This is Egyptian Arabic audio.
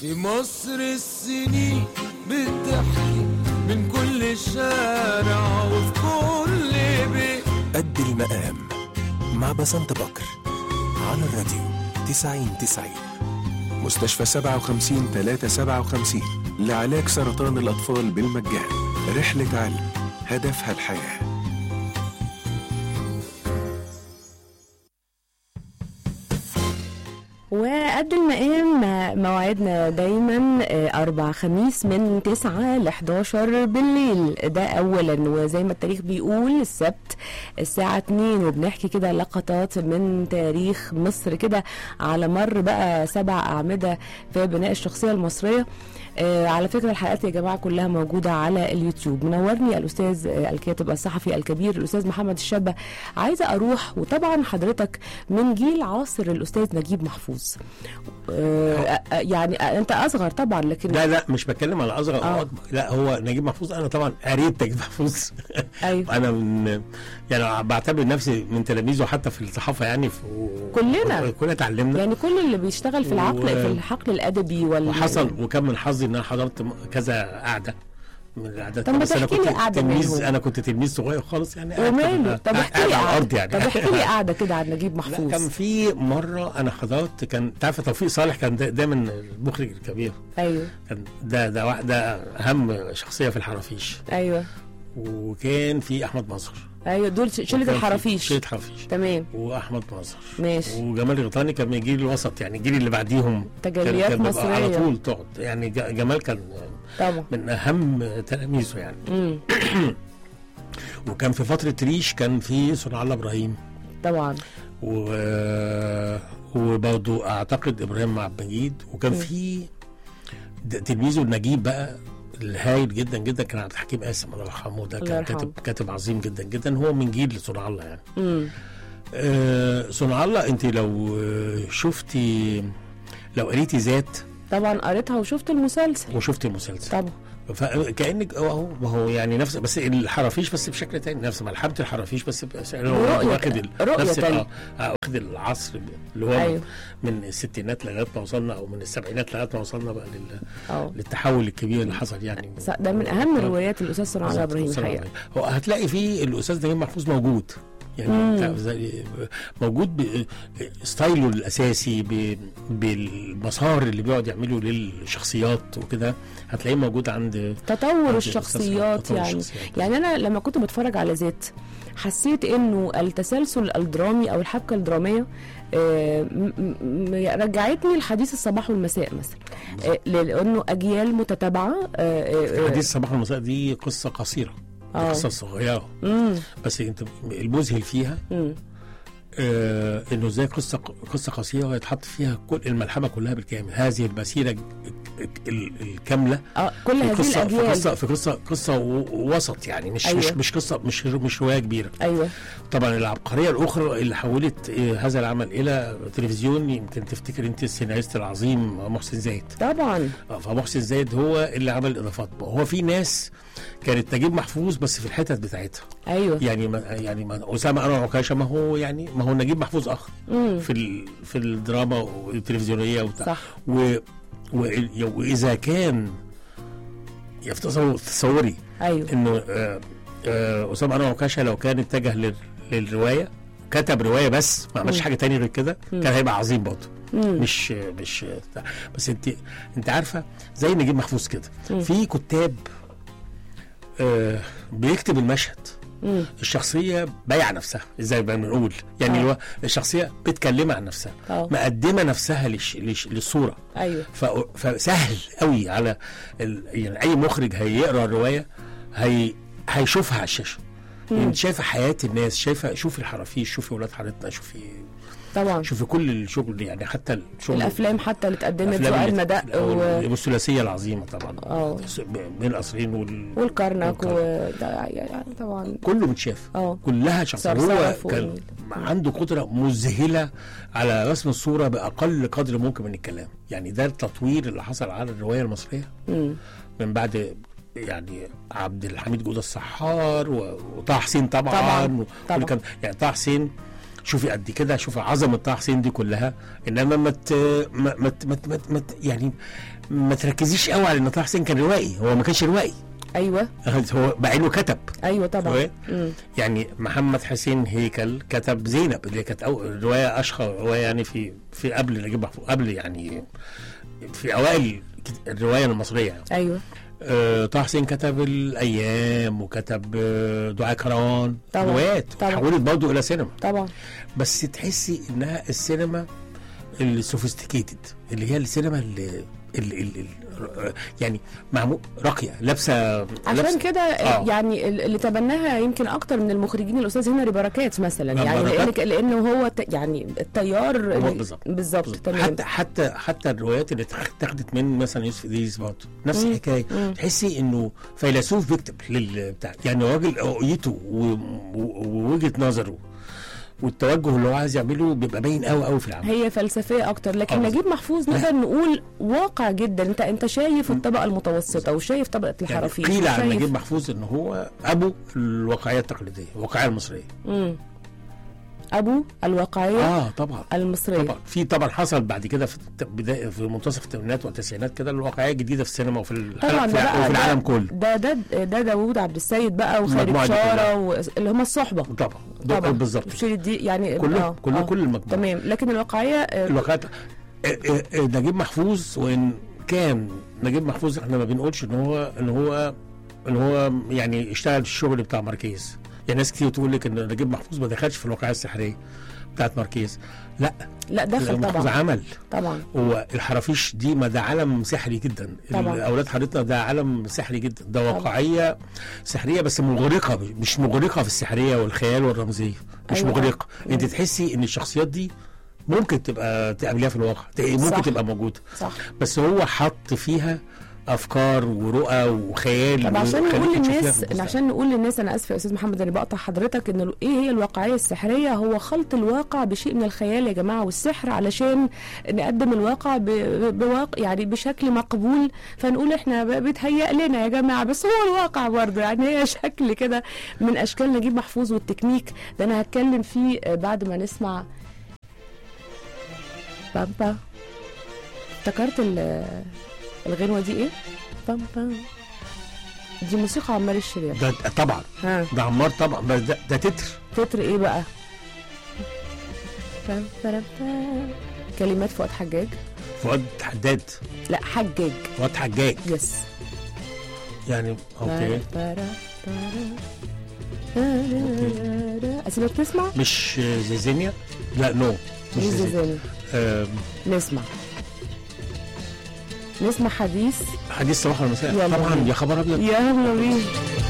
في مصر السنين بتحكي من كل شارع وفي كل بيت قد المقام مع بسنت بكر على الراديو 90 90 مستشفى 57 357 لعلاج سرطان الأطفال بالمجان رحلة علم هدفها الحياه وقد المقام موعدنا دايما آه، أربع خميس من 9 ل 11 بالليل ده أولا وزي ما التاريخ بيقول السبت الساعة 2 وبنحكي كده لقطات من تاريخ مصر كده على مر بقى سبع أعمدة في بناء الشخصية المصرية آه على فكرة الحلقات يا جماعة كلها موجودة على اليوتيوب منورني الأستاذ آه الكاتب الصحفي الكبير الأستاذ محمد الشابة عايزة أروح وطبعا حضرتك من جيل عاصر الأستاذ نجيب محفوظ آه آه، يعني آه، أنت أصغر طبعا لكن لا لا مش بتكلم على اصغر آه. او اكبر لا هو نجيب محفوظ انا طبعا قريت نجيب محفوظ أيوه انا من يعني بعتبر نفسي من تلاميذه حتى في الصحافه يعني في كلنا. كلنا اتعلمنا يعني كل اللي بيشتغل في العقل و- في الحقل الأدبي وال وحصل وكان من حظي ان انا حضرت م- كذا قعده من القعدات طب ما بس انا تحكي لي كنت قعدة تلميذ منهم. انا كنت تلميذ صغير خالص يعني قاعد وماله في- طب احكي قاعد لي على قعدة الارض يعني طب احكي لي قعدة كده عن نجيب لا محفوظ كان في مره انا حضرت كان تعرف توفيق صالح كان دا- دايما المخرج الكبير أيوه كان ده ده واحد ده اهم شخصيه في الحرافيش أيوه وكان في احمد مظهر أيوه دول ش- شلة وكان في الحرافيش شلة حرافيش تمام واحمد مظهر ماشي وجمال غيطاني كان من الجيل الوسط يعني الجيل اللي بعديهم كان- تجليات كان بيبقى على مصرية. طول تقعد يعني ج- جمال كان طبعا من اهم تلاميذه يعني امم وكان في فتره ريش كان في صنع الله ابراهيم طبعا و وبرضه اعتقد ابراهيم عبد المجيد وكان في د- تلميذه نجيب بقى الهايل جدا جدا كان عبد الحكيم قاسم الله يرحمه ده الله كان يرحمه. كاتب كاتب عظيم جدا جدا هو من جيل صنع الله يعني امم آه صنع الله انت لو آه، شفتي لو قريتي ذات طبعا قريتها وشفت المسلسل وشفتي المسلسل طبعا فكانك اهو ما هو يعني نفس بس الحرافيش بس بشكل تاني نفس ملحمه الحرافيش بس بس هو رؤية- واخد ال- رؤية نفس ال- تانية. آه، آه، واخد العصر اللي هو أيوه. من الستينات لغايه ما وصلنا او من السبعينات لغايه ما وصلنا بقى لل- اه للتحول الكبير اللي حصل يعني ص- ده من اهم روايات الاستاذ صنع الله ابراهيم صلى الله الحقيقه عليه. هو هتلاقي فيه الاستاذ نجيب محفوظ موجود يعني بتاع- زي- موجود ب- ستايله الاساسي ب- بالمسار اللي بيقعد يعمله للشخصيات وكده هتلاقيه موجود عند تطور عند الشخصيات تطور يعني الشخصيات. يعني انا لما كنت بتفرج على ذات حسيت انه التسلسل الدرامي او الحبكه الدراميه آه، م- م- رجعتني لحديث الصباح والمساء مثلا آه، لانه اجيال متتابعه آه، آه، حديث الصباح والمساء دي قصه قصيره دي آه. قصه صغيره مم، بس انت المذهل فيها مم، آه انه ازاي قصه قصه قصيره يتحط فيها كل الملحمه كلها بالكامل هذه المسيره ال- ال- الكامله اه كل في هذه قصه في الاجيال قصه في قصه قصه و- وسط يعني مش أيوة. مش مش قصه مش مش روايه كبيره ايوه طبعا العبقريه الاخرى اللي حولت آه، هذا العمل الى تلفزيون يمكن تفتكر انت السيناريست العظيم محسن زايد طبعا آه، فمحسن زايد هو اللي عمل الاضافات هو في ناس كانت تجيب محفوظ بس في الحتت بتاعتها ايوه يعني ما يعني ما اسامه انور عكاشه ما هو يعني ما هو نجيب محفوظ اخ مم. في ال في الدراما والتلفزيونيه وبتاع صح و و- واذا كان يتصور تصوري ايوه انه آه، آه، اسامه انور عكاشه لو كان اتجه لل- للروايه كتب روايه بس ما عملش مم. حاجه تانية غير كده كان هيبقى عظيم برضه مم. مش مش بتاع. بس انت انت عارفه زي نجيب محفوظ كده مم. في كتاب آه بيكتب المشهد مم. الشخصيه بايعه نفسها ازاي بقى بنقول يعني آه. اللي هو الشخصيه بتكلم عن نفسها اه مقدمه نفسها لش... لش... للصوره ايوه ف... فسهل قوي على ال... يعني اي مخرج هيقرا الروايه هي هيشوفها على الشاشه يعني انت شايفه حياه الناس شايفه شوفي الحرافيش شوفي ولاد حارتنا شوفي طبعا شوفي كل الشغل يعني حتى الشغل الافلام حتى اللي اتقدمت الأفلام سؤال اللي- مدق أو و... الثلاثيه العظيمه طبعا اه. بين القصرين وال... والكرنك و... والكرنك. ده يعني طبعا كله متشاف اه كلها شخصية هو صرصرة كان وال- عنده قدرة مذهلة على رسم الصورة بأقل قدر ممكن من الكلام يعني ده التطوير اللي حصل على الرواية المصرية مم. من بعد يعني عبد الحميد جودة السحار و- وطه حسين طبعا طبعاً، و- طبعاً. كان يعني طه حسين شوفي قد كده شوفي عظمه طه حسين دي كلها انما ما ت... ما ما ما, ما, ما ت- يعني ما تركزيش قوي على ان طه حسين كان روائي هو ما كانش روائي ايوه هو مع انه كتب ايوه طبعا رواية؟ مم. يعني محمد حسين هيكل كتب زينب اللي كانت أول روايه اشهر روايه يعني في في قبل نجيب محفوظ قبل يعني في اوائل كت- الروايه المصريه يعني. ايوه آه، طه حسين كتب الايام وكتب آه، دعاء كروان طبعا. روايات طبعا. حولت برضه الى سينما طبعا بس تحسي انها السينما السوفيستيكيتد اللي هي السينما اللي ال ال ال يعني معمول راقيه لابسه عشان لابسة- كده آه. يعني ال- اللي تبناها يمكن اكتر من المخرجين الاستاذ هنري بركات مثلا آه، يعني بركات. لان لانه هو ت- يعني التيار هو اللي- بالظبط. بالظبط تمام حتى حتى حتى الروايات اللي اتخ- اتاخدت من مثلا يوسف ادريس برضه نفس مم. الحكايه مم. تحسي انه فيلسوف بيكتب للبتاع يعني راجل رؤيته و- و- ووجهه نظره والتوجه اللي هو عايز يعمله بيبقى باين قوي قوي في العمل هي فلسفيه اكتر لكن آه. نجيب محفوظ نقدر نقول واقع جدا انت انت شايف الطبقه المتوسطه وشايف طبقه يعني الحرفيين قيل عن وشايف- نجيب محفوظ ان هو ابو الواقعيه التقليديه الواقعيه المصريه مم. ابو الواقعيه اه طبعا المصريه طبعا في طبعا حصل بعد كده في الت- بدايه في منتصف الثمانينات والتسعينات كده الواقعيه جديده في السينما وفي العالم, طبعا في, ده الع- بقى وفي العالم ده- كله ده ده ده داوود عبد السيد بقى وخالد المجموعة دي كلها. شاره و- اللي هم الصحبه طبعا ده طبعا بالظبط شيل دي يعني كله آه، كله آه. كل المجموعه تمام لكن الواقعيه آه، الواقعيه آه، آه، آه، نجيب محفوظ وان كان نجيب محفوظ احنا ما بنقولش ان هو ان هو ان هو يعني اشتغل الشغل بتاع ماركيز يعني ناس كتير تقول لك ان نجيب محفوظ ما دخلش في الواقعيه السحريه بتاعت ماركيز لا لا دخل نجيب محفوظ طبعا عمل طبعا هو الحرافيش دي ما ده عالم سحري جدا طبعا. اولاد حارتنا ده عالم سحري جدا ده واقعيه سحريه بس مغرقه مش مغرقه في السحريه والخيال والرمزيه مش أيوة. مغرقه مم. انت تحسي ان الشخصيات دي ممكن تبقى تقابليها في الواقع ت- ممكن صح. تبقى موجوده صح بس هو حط فيها افكار ورؤى وخيال طب عشان وخليكي نقول تشوفيها للناس في المستقبل. عشان نقول للناس انا اسفه يا استاذ محمد اني بقطع حضرتك ان ال- ايه هي الواقعيه السحريه هو خلط الواقع بشيء من الخيال يا جماعه والسحر علشان نقدم الواقع ب- ب- بواقع يعني بشكل مقبول فنقول احنا ب- بيتهيأ لنا يا جماعه بس هو الواقع برضه يعني هي شكل كده من اشكال نجيب محفوظ والتكنيك ده انا هتكلم فيه آه، بعد ما نسمع بامبا افتكرت ال- الغنوه دي ايه؟ بام بام دي موسيقى عمار الشريف ده طبعا ها ده عمار طبعا بس ده, ده تتر تتر ايه بقى بام بام بام. كلمات فؤاد حجاج فؤاد حداد لا حجاج فؤاد حجاج يس يعني اوكي بارا بارا بارا. اسيبك تسمع مش زيزينيا لا نو مش مين زيزينيا زيزاني آه نسمع نسمع حديث حديث صباح المساء يلا طبعا بينا. يا خبر ابيض يلا بينا